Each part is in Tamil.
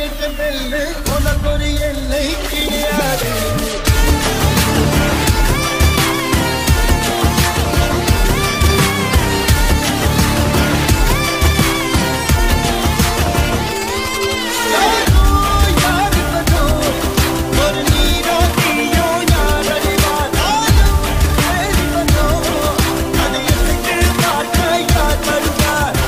அடித்த பெல்லு உனக்கு ஒரு எல்லை கிடையாது யாரோ யாருக்கோ ஒரு நீரோ நீயோ யார் அறிவார் நானும் தெரிவதோ அதை எசைத்து பார்க்க யார் வருவார்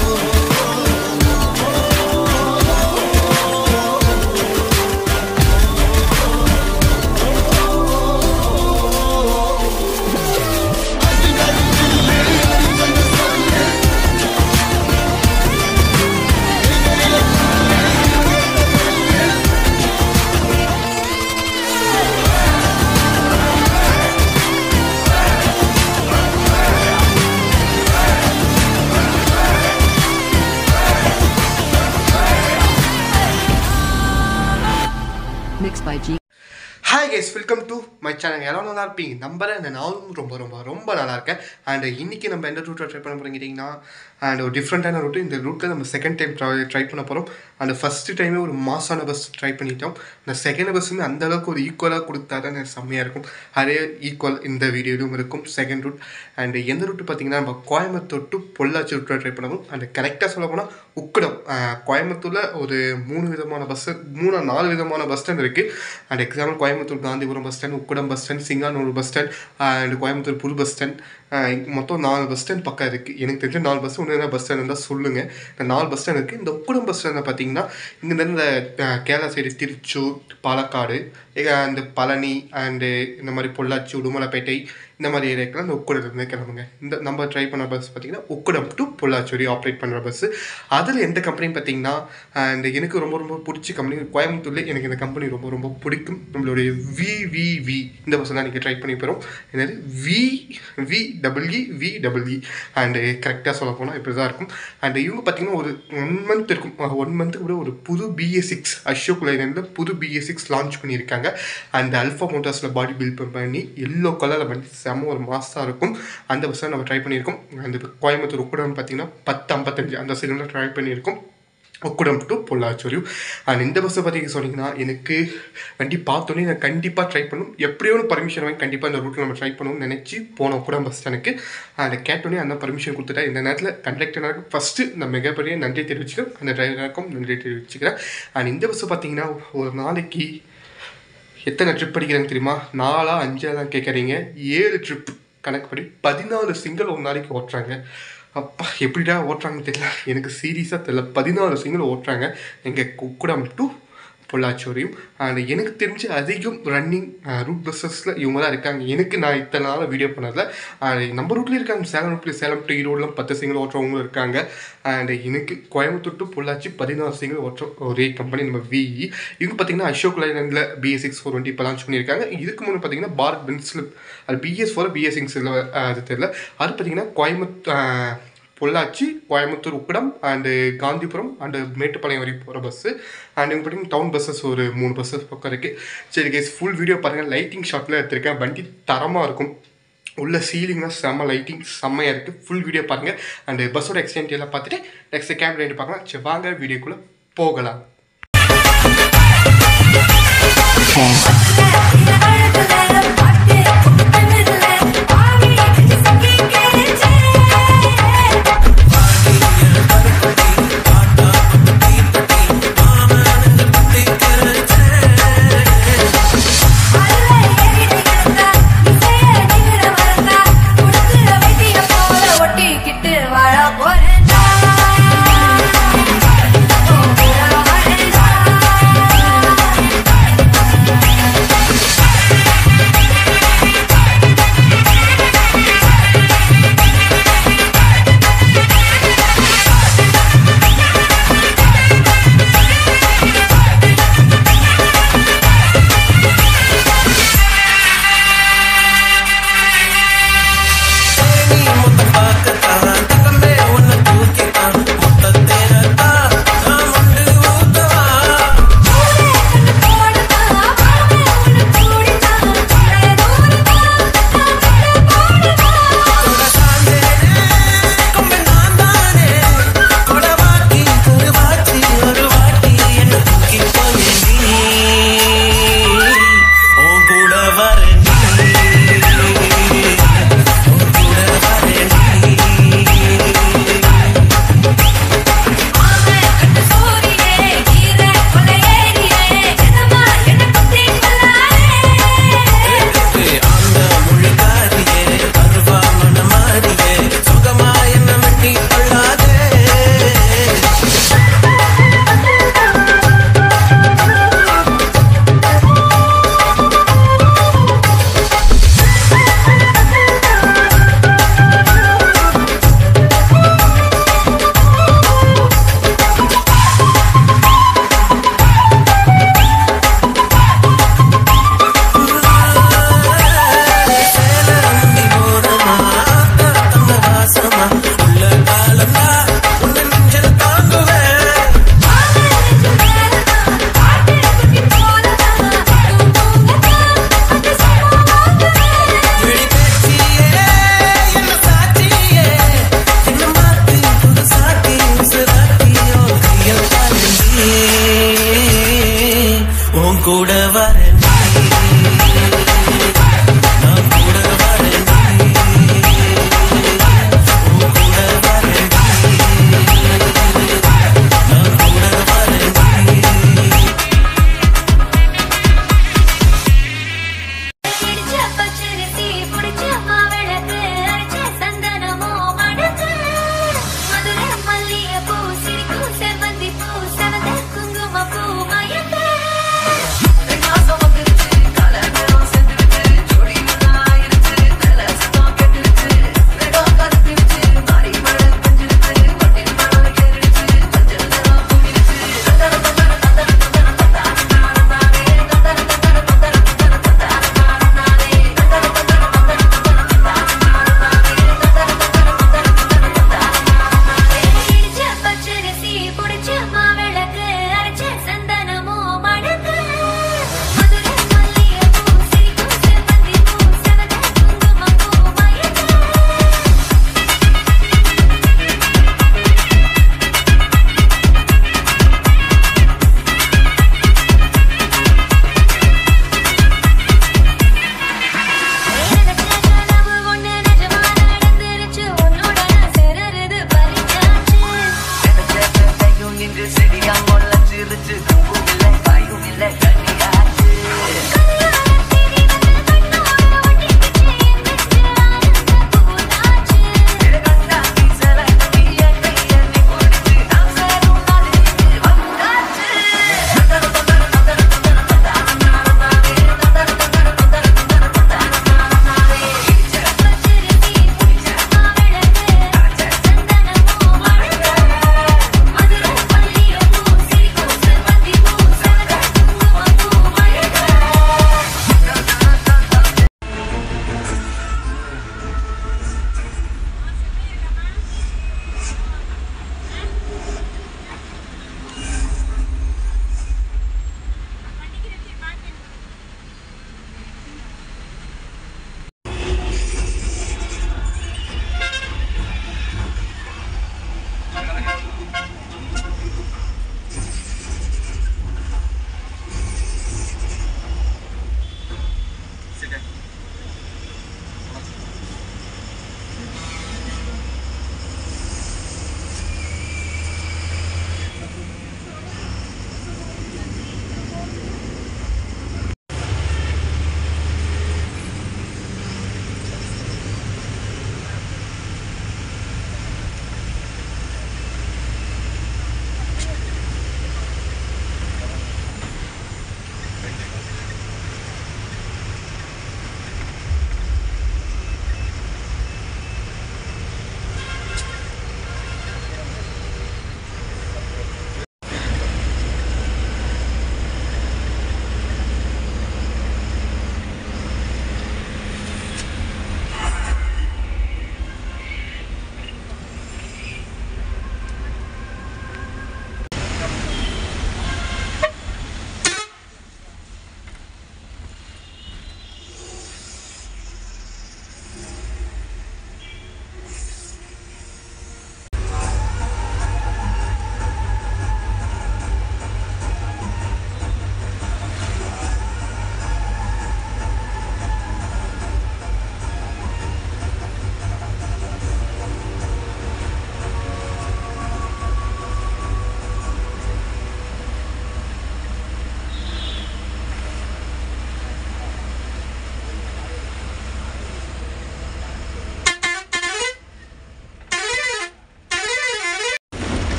Mixed by G. Hi guys welcome to my channel எல்லாரும் நல்லா இருப்பீங்க நம்புறேன் இந்த நாளும் ரொம்ப ரொம்ப ரொம்ப நல்லா இருக்கேன் அண்ட் இன்னைக்கு நம்ம எந்த ரூட்டை ட்ரை பண்ண போகிறோம் கேட்டிங்கன்னா அண்ட் ஒரு டிஃப்ரெண்ட்டான ரூட்டு இந்த ரூட்டில் நம்ம செகண்ட் டைம் ட்ரை ட்ரை பண்ண போகிறோம் அண்ட் ஃபஸ்ட்டு டைமே ஒரு மாசான பஸ் ட்ரை பண்ணிட்டோம் அந்த செகண்ட் பஸ்ஸுமே அந்த அளவுக்கு ஒரு ஈக்குவலாக கொடுத்தா தான் எனக்கு செம்மையாக இருக்கும் அதே ஈக்குவல் இந்த வீடியோலும் இருக்கும் செகண்ட் ரூட் அண்ட் எந்த ரூட்டு பார்த்தீங்கன்னா நம்ம கோயம்புத்தூர் டு பொள்ளாச்சி ரூட்டில் ட்ரை பண்ணுவோம் அண்ட் கரெக்டாக சொல்ல போனால் உக்கடம் அஹ், கோயம்புத்தூரில் ஒரு மூணு விதமான பஸ்ஸு மூணு நாலு விதமான பஸ் ஸ்டாண்ட் இருக்குது and example Coimbatore Gandhipuram bus stand Ukkadam bus stand Singanallur bus stand and Coimbatore புது பஸ் ஸ்டாண்ட் மொத்தம் நாலு பஸ் ஸ்டாண்ட் பக்கம் இருக்குது எனக்கு தெரிஞ்ச நாலு பஸ் ஒன்று என்ன பஸ் ஸ்டாண்ட் இருந்தால் சொல்லுங்கள் இந்த நாலு பஸ் ஸ்டாண்ட் இருக்குது இந்த உக்கடம் பஸ் ஸ்டாண்டில் பார்த்தீங்கன்னா இங்கேருந்து இந்த அஹ், கேரளா சைடு திருச்சூர் பாலக்காடு இங்க இந்த பழனி அண்டு இந்த மாதிரி பொள்ளாச்சி உடுமலைப்பேட்டை இந்த மாதிரி ஏரியாக்கெல்லாம் இந்த உக்கடத்துலேருந்து கிளம்புங்க இந்த நம்ம ட்ரை பண்ண பஸ் பார்த்தீங்கன்னா உக்கடம் டு பொள்ளாச்சி வரையும் ஆப்ரேட் பண்ணுற பஸ்ஸு அதில் எந்த கம்பெனி பார்த்தீங்கன்னா அண்ட் எனக்கு ரொம்ப ரொம்ப பிடிச்ச கம்பெனி கோயம்புத்தூர்ல எனக்கு இந்த கம்பெனி ரொம்ப ரொம்ப பிடிக்கும் நம்மளுடைய விவிவி இந்த பஸ் தான் நீங்கள் ட்ரை பண்ணி போகிறோம் என்னது V V W V W and கரெக்டாக சொல்ல போனால் இப்படி தான் இருக்கும் அண்ட் இவங்க பார்த்தீங்கன்னா ஒரு ஒன் மந்த் இருக்கும் ஒன் மந்த்துக்கு கூட ஒரு புது பிஏ சிக்ஸ் அசோக் லைனில் புது பிஏ சிக்ஸ் லான்ச் பண்ணியிருக்காங்க அந்த அல்ஃபா மோட்டார்ஸில் பாடி பில்ட் பண்ணி எல்லோ கலரில் பண்ணி செம ஒரு மாசாக இருக்கும் அந்த பஸ்ஸை நம்ம ட்ரை பண்ணியிருக்கோம் அந்த கோயம்புத்தூர் உக்குடம் பார்த்தீங்கன்னா பத்து ஐம்பத்தஞ்சு அந்த சிலிண்டர் ட்ரை பண்ணியிருக்கோம் உக்குடம் டு பொள்ளாச்சி வரையும் அண்ட் இந்த பஸ்ஸை பற்றி சொன்னீங்கன்னா எனக்கு வண்டி பார்த்தோன்னே நான் கண்டிப்பாக ட்ரை பண்ணும் எப்படியோ ஒரு பர்மிஷன் வாங்கி கண்டிப்பாக இந்த ரூட்டில் நம்ம ட்ரை பண்ணணும்னு நினச்சி போனோம் உக்குடம் பஸ் ஸ்டாண்டுக்கு அதை கேட்டோன்னே அந்த பர்மிஷன் கொடுத்துட்டா இந்த நேரத்தில் கண்டக்டருக்கு ஃபஸ்ட்டு நான் மிகப்பெரிய நன்றி தெரிவிச்சுக்கிறேன் அந்த டிரைவருக்கும் நன்றி தெரிவிச்சுக்கிறேன் அண்ட் இந்த பஸ்ஸை பார்த்தீங்கன்னா ஒரு நாளைக்கு எத்தனை ட்ரிப் அடிக்கிறேன்னு தெரியுமா நாலா அஞ்சா தான் கேட்குறீங்க ஏழு ட்ரிப் கணக்குப்படி பதினாலு சிங்கிள் ஒரு நாளைக்கு ஓட்டுறாங்க அப்பா எப்படிடா ஓட்டுறாங்கன்னு தெரியல எனக்கு சீரியஸாக தெரியல பதினாலு சிங்கிள் ஓட்டுறாங்க எங்கள் குக்குடம் டு பொள்ளாச்சி வரையும் அண்ட் எனக்கு தெரிஞ்சு அதிகம் ரன்னிங் ரூட் பஸ்ஸஸில் இவங்க தான் இருக்காங்க எனக்கு நான் இத்தனை நாள் வீடியோ பண்ணதில் and நம்ம ரூட்லேயும் இருக்காங்க சேலம் ரூட்லேயும் சேலம் டு ஈரோடுலாம் பத்து சிங்கிள் ஓட்டுறவங்களும் இருக்காங்க அண்ட் எனக்கு கோயம்புத்தூர் டு பொள்ளாச்சி பதினாறு சிங்கிள் ஓட்டுற ஒரே கம்பெனி நம்ம விஇ இவங்க பார்த்தீங்கன்னா அசோக் லைனில் பிஎஸ் சிக்ஸ் ஃபோர் டுவெண்ட்டி இப்போ லான்ச் பண்ணியிருக்காங்க இதுக்கு முன்னாடி பார்த்தீங்கன்னா பாரத் பென்ஸில் அது பிஎஸ் ஃபோர் பிஎஸ் சிக்ஸ் அது தெரியல அது பார்த்தீங்கன்னா கோயம்புத்தூர் பொள்ளாச்சி கோயம்புத்தூர் உக்கடம் அண்டு காந்திபுரம் அண்டு மேட்டுப்பாளையம் வரைக்கும் போகிற பஸ்ஸு அண்ட் இவங்க பார்த்தீங்கன்னா டவுன் பஸ்ஸஸ் ஒரு மூணு பஸ்ஸஸ் பக்கம் இருக்குது சரி கேஸ் ஃபுல் வீடியோ பாருங்கள் லைட்டிங் ஷாட்டில் எடுத்திருக்கேன் வண்டி தரமாக இருக்கும் உள்ள சீலிங்லாம் செம்ம லைட்டிங் செம்மையாக இருக்குது ஃபுல் வீடியோ பாருங்கள் அண்டு பஸ்ஸோட எக்ஸ்டென்ட் எல்லாம் பார்த்துட்டு நெக்ஸ்ட் கேமரா எடுத்து பார்க்கலாம் சரி வாங்க வீடியோக்குள்ளே போகலாம் ஒட்டிக்கிட்டு வாழ போறேன் நீ முத்தம் பார்க்கத்தான் தங்கமே உன்னை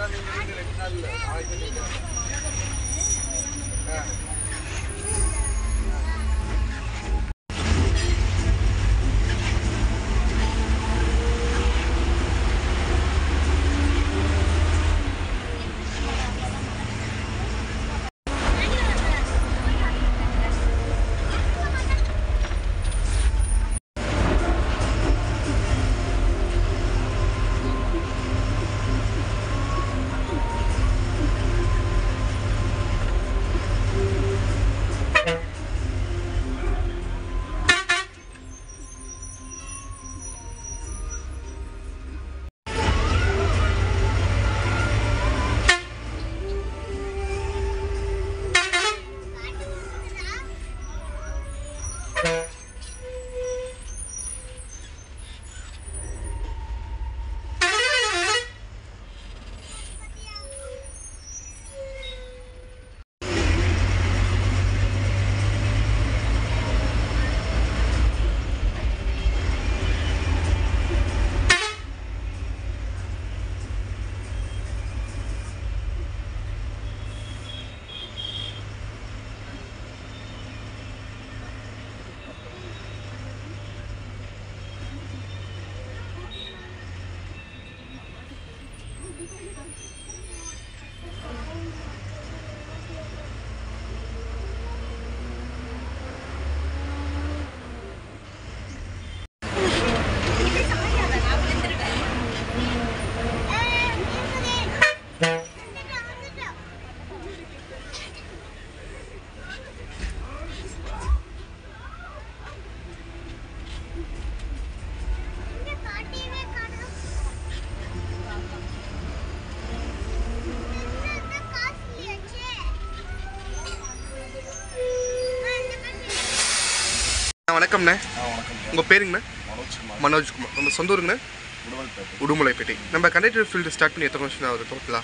வணக்கம்ண்ணே ஆ வணக்கம் உங்கள் பேருங்கண்ணே மனோஜ்குமார் மனோஜ்குமார் நம்ம சொந்த ஊருங்கண்ணே உடுவல்பேட்டை உடுமலைப்பேட்டை நம்ம கண்டக்டர் ஃபீல்டு ஸ்டார்ட் பண்ணி எத்தனை வருஷம் ஆகுது டோட்டலாக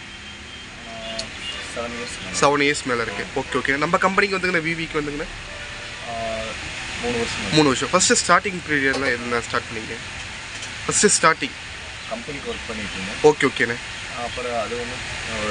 செவன் இயர்ஸ் செவன் இயர்ஸ் மேலே இருக்குது ஓகே ஓகே நம்ம கம்பெனிக்கு வந்துங்கண்ணே விவிக்கு வந்துங்கண்ணே மூணு வருஷம் மூணு வருஷம் ஃபஸ்ட்டு ஸ்டார்டிங் பீரியட்லாம் என்ன ஸ்டார்ட் பண்ணீங்க ஃபஸ்ட்டு ஸ்டார்டிங் கம்பெனிக்கு ஒர்க் பண்ணிட்டு இருந்தேன் ஓகே ஓகேண்ணே அப்புறம் அது ஒன்றும்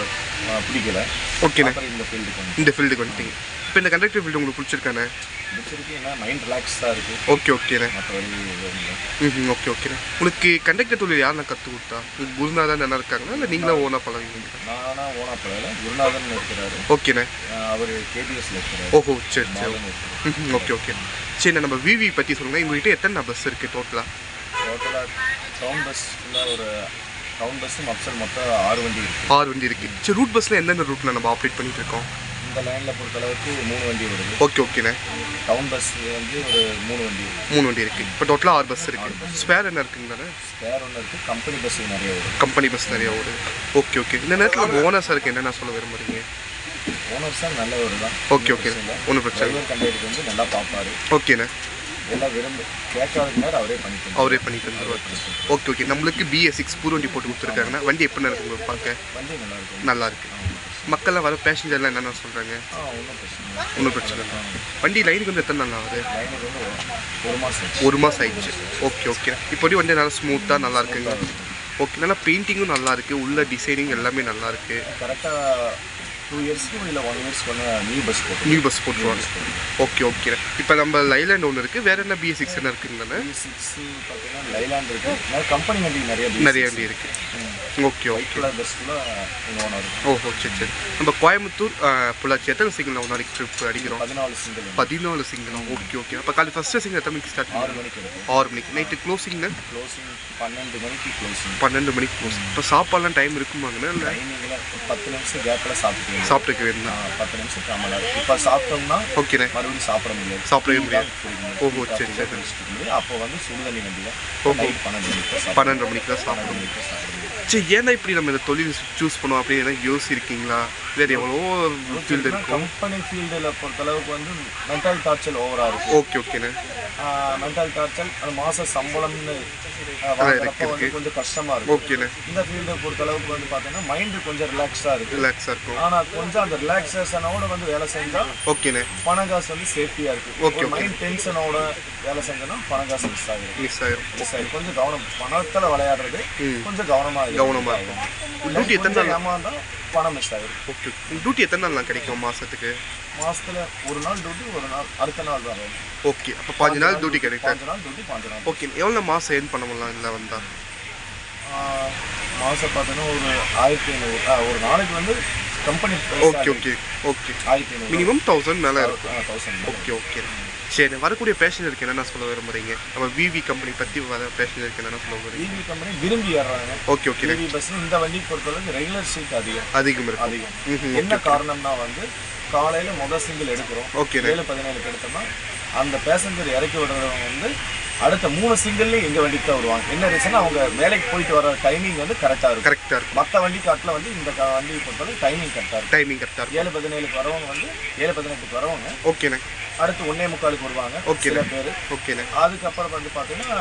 பிடிக்கல ஓகேண்ணே அப்புறம் இந்த ஃபீல்டுக்கு வந்து இந்த ஃபீல்டுக்கு வந்துட்டீங்க இப்போ இந்த கண்டக்டர் ஃபீல்டு உங்களுக்கு பிடிச்சிருக்காண்ணே பிடிச்சிருக்கு ஏன்னா மைண்ட் ரிலாக்ஸாக இருக்குது ஓகே ஓகேண்ணே மற்றபடி எதுவும் இல்லை ம் ஓகே ஓகேண்ணே உங்களுக்கு கண்டக்டர் தொழில் யாருண்ணா கற்றுக் கொடுத்தா உங்களுக்கு குருநாதன் நல்லா இருக்காங்களா இல்லை நீங்களும் ஓனாக பழகுவீங்க நானா ஓனா பழகல குருநாதன் இருக்கிறாரு ஓகேண்ணே அவர் கேபிஎஸ்ல இருக்கிறாரு ஓஹோ சரி சரி மாதன் இருக்கிறார் ம் ஓகே ஓகே சரி நம்ம விவி பற்றி சொல்லுங்கள் எங்ககிட்ட எத்தனை பஸ் இருக்குது டோட்டலாக டோட்டலாக டவுன் பஸ் ஃபுல்லாக ஒரு டவுன் பஸ்ஸும் அப்சல் மொத்தம் ஆறு வண்டி இருக்குது ஆறு வண்டி இருக்குது சரி ரூட் பஸ்ஸில் எந்தெந்த ரூட்டில் நம்ம ஆப்ரேட் பண்ணிட்டு இருக்கோம் இந்த லைனில் பொறுத்தளவுக்கு மூணு வண்டி வருது ஓகே ஓகேண்ணே டவுன் பஸ் வந்து ஒரு மூணு வண்டி வருது மூணு வண்டி இருக்குது இப்போ டோட்டலாக ஆறு பஸ் இருக்குது ஸ்பேர் என்ன இருக்குங்கண்ணே ஸ்பேர் ஒன்று இருக்குது கம்பெனி பஸ் நிறைய வருது கம்பெனி பஸ் நிறைய ஓடுது ஓகே ஓகே இந்த நேரத்தில் நம்ம ஓனர் சாருக்கு என்னென்ன சொல்ல விரும்புறீங்க ஓனர் சார் நல்லவர் தான் ஓகே ஓகே ஒன்றும் பிரச்சனை இல்லை டிரைவர் கண்டக்டர் வந்து நல்லா பார்ப்பாரு ஓகேண்ணே எல்லாம் விரும்ப கேட்காத நேரம் அவரே பண்ணிக்கணும் அவரே பண்ணி தந்துருவார் ஓகே ஓகே நம்மளுக்கு பிஎஸ் சிக்ஸ் பூர் வண்டி போட்டு கொடுத்துருக்காங்கன்னா வண்டி எப்படி இருக்கு உங்களுக்கு பார்க்க வண்டி நல்லா இருக்கும் நல்லா இருக்கு மக்கள்லாம் வர பேசஞ்சர்லாம் என்னென்ன சொல்கிறாங்க ஆ ஒன்றும் பிரச்சனை இல்லை ஒன்றும் பிரச்சனை இல்லை வண்டி லைனுக்கு வந்து எத்தனை நாள் ஆகுது லைனுக்கு வந்து ஒரு- ஒரு மாதம் ஆச்சு ஒரு மாதம் ஆயிடுச்சு ஓகே ஓகே இப்போடி வண்டி நல்லா ஸ்மூத்தாக நல்லா இருக்குங்க ஓகே நல்லா பெயிண்டிங்கும் நல்லா இருக்கு உள்ள டிசைனிங் எல்லாமே நல்லா இருக்கு கரெக்டாக டூ இயர்ஸ்க்கு இல்லை ஒன் இயர்ஸ் பண்ண நியூ பஸ் போட்டு நியூ பஸ் போட்டுருவாங்க ஓகே ஓகே இப்போ நம்ம லைலாண்ட் ஒன்று இருக்குது வேற என்ன பிஎஸ் சிக்ஸ் என்ன இருக்குங்கண்ணே சிக்ஸ் பார்த்தீங்கன்னா லைலாண்ட் இருக்கு நிறைய கம்பெனி வண்டி நிறைய நிறைய வண்டி இருக்குது okay white okay colour bus ஃபுல்லாக எங்கள் ஓனர் இருக்கு ஓஹோ சரி சரி நம்ம கோயம்புத்தூர் அஹ், பொள்ளாச்சி எத்தனை சிங்கிள் ஒரு நாளைக்கு ட்ரிப் அடிக்கிறோம் பதினாலு சிங்கிள் பதினாலு சிங்கிளும் ஓகே ஓகே அப்போ காலை ஃபஸ்ட்டு சிங்கிள் எத்தனை மணிக்கு ஸ்டார்ட் ஆறு பண்ணுவோம் மணிக்கு இருக்கும் ஆறு மணிக்கு நைட்டு க்ளோசிங்னா க்ளோசிங் பன்னெண்டு மணிக்கு க்ளோசிங் பன்னெண்டு மணிக்கு க்ளோஸ் இப்போ சாப்பாடுலாம் டைம் இருக்குமாங்கண்ணா இல்லை டைமிங்கில் பத்து நிமிஷம் கேப்பில் சாப்பிட்டு சாப்பிட்டுக்க வேணும்னா பத்து நிமிஷம் காமலா இப்போ சாப்பிட்டோம்னா ஓகேண்ணே மறுபடியும் சாப்பிட முடியாது சாப்பிடவே டீ முடியாது. தான் குடிக்க முடியும். ஓஹோ, டீ, சரி, காஃபி சரி. தான் குடிச்சிட்டு முடியும். அப்போ வந்து சுடுதண்ணி வண்டியில் ஓஹோ. நைட் பன்னெண்டு மணிக்கு தான் சாப்பிட பன்னெண்டு மணிக்கு தான் சாப்பிட பன்னெண்டு முடியும் மணிக்கு சாப்பிட முடியும் சரி ஏன்னா இப்படி நம்ம இந்த தொழில் சூஸ் பண்ணோம் அப்படின்னு எதாவது யோசிச்சிருக்கீங்களா வேறு எவ்வளோ ஃபீல்டு இருக்கும் கம்பெனி ஃபீல்டில் பொறுத்தளவுக்கு வந்து மென்டல் டார்ச்சர் ஓவராக இருக்கும் ஓகே ஓகேண்ணே மென்டல் டார்ச்சர் அது மாத சம்பளம்னு ஆஹ், வாங்குறப்ப வந்து கொஞ்சம் கஷ்டமாக இருக்கும் ஓகேண்ணே இந்த ஃபீல்டை பொறுத்தளவுக்கு வந்து பார்த்தீங்கன்னா மைண்டு கொஞ்சம் ரிலாக்ஸ்டாக இருக்குது ரிலாக்ஸாக இருக்கும் ஆனால் கொஞ்சம் அந்த ரிலாக்ஸேஷனோட வந்து வேலை செஞ்சால் ஓகேண்ணே பணம் காசு வந்து சேஃப்டியாக இருக்குது Okay, ஒரு மைண்ட் டென்ஷனோட வேலை செஞ்சோன்னா பணம் காசு மிஸ் ஆகிடும் மிஸ் ஆயிரும் மிஸ் ஆகிடும் கொஞ்சம் கவனம் பணத்தில் விளையாடுறது கொஞ்சம் கவனமாக கவனமா இருக்கும். Duty எத்தனை நாள்? ஏமாந்தா பணம் மிஸ் ஆகிடும் ஓகே டியூட்டி எத்தனை நாள் கிடைக்கும் மாதத்துக்கு மாசத்துல ஒரு நாள் டியூட்டி ஒரு நாள் அடுத்த நாள் தான் வரும் ஓகே அப்போ பாஞ்சு நாள் டியூட்டி கிடைக்கும் பாஞ்சு நாள் டியூட்டி பாஞ்சு நாள் ஓகே எவ்வளோ மாதம் ஏர்ன் பண்ண முடியலாம் இல்லை வந்தால் ஆஹ், மாசம் பார்த்தீங்கன்னா ஒரு ஆயிரத்தி ஐநூறு ஆஹ், ஒரு நாளைக்கு வந்து கம்பெனி ஓகே ஓகே ஓகே ஆயிரத்தி ஐநூறு மினிமம் தௌசண்ட் மேலே இருக்கும் தௌசண்ட் ஓகே ஓகே சரி வரக்கூடிய பேஷனருக்கு என்னென்ன சொல்ல விரும்புறீங்க நம்ம விவி கம்பெனி பற்றி வர பேஷனருக்கு என்னென்ன சொல்ல விரும்புறீங்க டிவி கம்பெனி விரும்பி ஏறுறாங்க ஓகே ஓகே டிவி பஸ் இந்த வண்டி பொறுத்தளவுக்கு ரெகுலர் சீட் அதிகம் அதிகம் இருக்கும் அதிகம் ம்ஹும். என்ன காரணம்னா வந்து காலையில முதல் சிங்கிள் எடுக்கிறோம் ஓகே ஏழு பதினேழுக்கு எடுத்தோம்னா அந்த பேசஞ்சர் இறக்கி விடுறவங்க வந்து அடுத்த மூணு சிங்கிள்லையும் எங்க வண்டிக்கு தான் வருவாங்க என்ன ரீசன் அவங்க வேலைக்கு போயிட்டு வர டைமிங் வந்து கரெக்டா இருக்கும் கரெக்டாக இருக்கும் மற்ற வண்டி காட்டில் வந்து இந்த க- வண்டி பொறுத்தவரை டைமிங் கரெக்டாக இருக்கும் டைமிங் கரெக்டாக இருக்கும் ஏழு பதினேழுக்கு வரவங்க வந்து ஏழு பதினெட்டுக்கு வரவங்க ஓகேண்ணே அடுத்து ஒன்னே முக்காலுக்கு வருவாங்க Okay. சில பேர் ஓகேண்ணே அதுக்கப்புறம் வந்து பார்த்தீங்கன்னா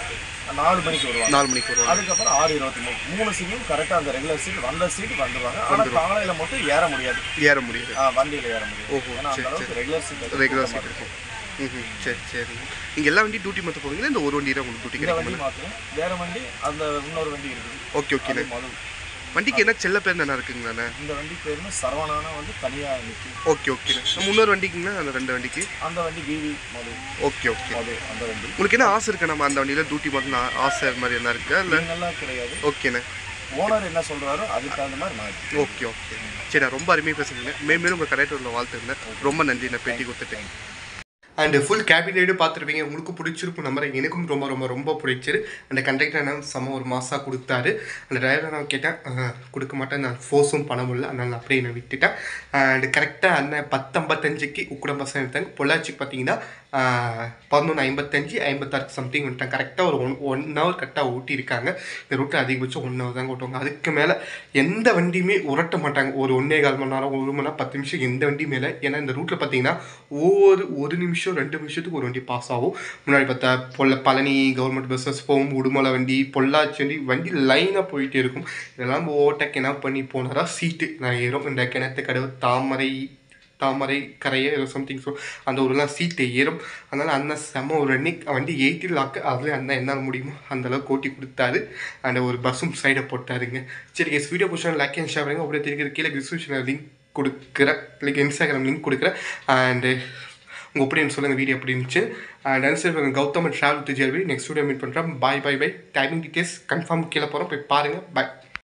நாலு மணிக்கு வருவாங்க நாலு மணிக்கு வருவாங்க அதுக்கப்புறம் ஆறு இருபத்தி மூணு மூணு சீட்டும் கரெக்டாக அந்த ரெகுலர் சீட் வந்த சீட் வந்துருவாங்க ஆனால் காலையில் மட்டும் ஏற முடியாது ஏற முடியுது ஆ, வண்டியில ஏற முடியாது ஓஹோ, ஏன்னா அந்த சரி, அளவுக்கு ரெகுலர் சீட் ரெகுலர் சீட் இருக்கும் ம் சரி சரி நீங்கள் எல்லா வண்டி டியூட்டி மட்டும் போவீங்களா இந்த ஒரு வண்டி தான் உங்களுக்கு டியூட்டி இந்த கிடைக்கும் வண்டி மாத்திரம் வேற வண்டி அந்த இன்னொரு வண்டி இருக்குது ஓகே ஓகேண்ணே அது மது வண்டிக்கு என்ன செல்ல பேர் என்ன இருக்குங்கண்ணே இந்த வண்டி பேருமே சரவணானா வந்து தனியாக நிற்கும் ஓகே ஓகேண்ணே நம்ம இன்னொரு வண்டிக்குங்கண்ணா அந்த ரெண்டு வண்டிக்கு அந்த வண்டி PV Madhu okay okay Madhu அந்த வண்டி உங்களுக்கு என்ன ஆசை இருக்கு நம்ம அந்த வண்டியில் டியூட்டி மட்டும் ஆ- ஆசை அது மாதிரி என்ன இருக்கா இல்லை நல்லா கிடையாது ஓகேண்ணே ஓனர் என்ன சொல்றாரோ அதுக்கு தகுந்த மாதிரி நான் ஓகே ஓகே சரி நான் ரொம்ப அருமையாக பேசுகிறேன் மேலும் உங்கள் கரெக்டாக வாழ்த்துருந்தேன் ரொம்ப நன்றி நான் பேட்டி கொடுத்துட்டேன் அண்ட் ஃபுல் கேபின் ரைடு பார்த்துருப்பீங்க உங்களுக்கு பிடிச்சிருக்கும் நம்புறேன் எனக்கும் ரொம்ப ரொம்ப ரொம்ப பிடிச்சிரு அந்த கண்டக்டர் என்ன செம்ம ஒரு மாசாக கொடுத்தாரு அந்த டிரைவர் நான் கேட்டேன் "அஹ், கொடுக்க மாட்டேன் நான் ஃபோர்ஸும் பண்ண முடியல அதனால் நான் அப்படியே நான் விட்டுட்டேன் அண்ட் கரெக்டாக அண்ணன் பத்தம்பத்தஞ்சுக்கு உக்குடம் பசங்க எடுத்தாங்க பொள்ளாச்சிக்கு பார்த்தீங்கன்னா பதினொன்று ஐம்பத்தஞ்சு ஐம்பத்தாறு சம்திங் வந்துட்டாங்க கரெக்டாக ஒரு ஒன் ஒன் ஹவர் கரெக்டாக ஓட்டியிருக்காங்க இந்த ரூட்டில் அதிகபட்சம் ஒன் ஹவர் தாங்க ஓட்டுவாங்க அதுக்கு மேலே எந்த வண்டியுமே உரட்ட மாட்டாங்க ஒரு ஒன்றே கால் மணி நேரம் ஒரு மணி நேரம் பத்து நிமிஷம் எந்த வண்டி மேலே ஏன்னா இந்த ரூட்டில் பார்த்தீங்கன்னா ஒவ்வொரு ஒரு நிமிஷம் ரெண்டு நிமிஷத்துக்கு ஒரு வண்டி பாஸ் ஆகும் முன்னாடி பார்த்தா பொல்ல பழனி கவர்மெண்ட் பஸ்ஸஸ் போகும் உடுமலை வண்டி பொள்ளாச்சி வண்டி வண்டி லைனாக போயிட்டே இருக்கும் இதெல்லாம் ஓட்ட கிணா பண்ணி போனாரா சீட்டு நான் ஏறும் இந்த கிணத்து கடவு தாமரை தாமரை கரையை ஏதோ சம்திங் ஸோ அந்த ஊரெலாம் சீட்டு ஏறும் அதனால் அண்ணன் செம்ம ஒரு அன்னைக்கு வண்டி எயிட்டி லாக்கு அதில் அண்ணன் என்னால் முடியுமோ அந்த அளவுக்கு ஓட்டி கொடுத்தாரு அண்ட் ஒரு பஸ்ஸும் சைடை போட்டாருங்க சரி கேஸ் வீடியோ பிடிச்சா லைக் அண்ட் ஷேர் பண்ணுங்க அப்படியே தெரிவிக்கிற கீழே டிஸ்கிரிப்ஷனில் லிங்க் கொடுக்குறேன் லைக் இன்ஸ்டாகிராம் லிங்க் கொடுக்குறேன் அண்டு உங்கள் ஒப்பீனியன் சொல்லுங்கள் வீடியோ எப்படி இருந்துச்சு அண்ட் அனுசரி கௌதம் ட்ராவல் டு ஜெர்வி நெக்ஸ்ட் வீடியோ மீட் பண்ணுறேன் bye bye bye timing details confirm கீழே போகிறோம் போய் பாருங்கள் பாய்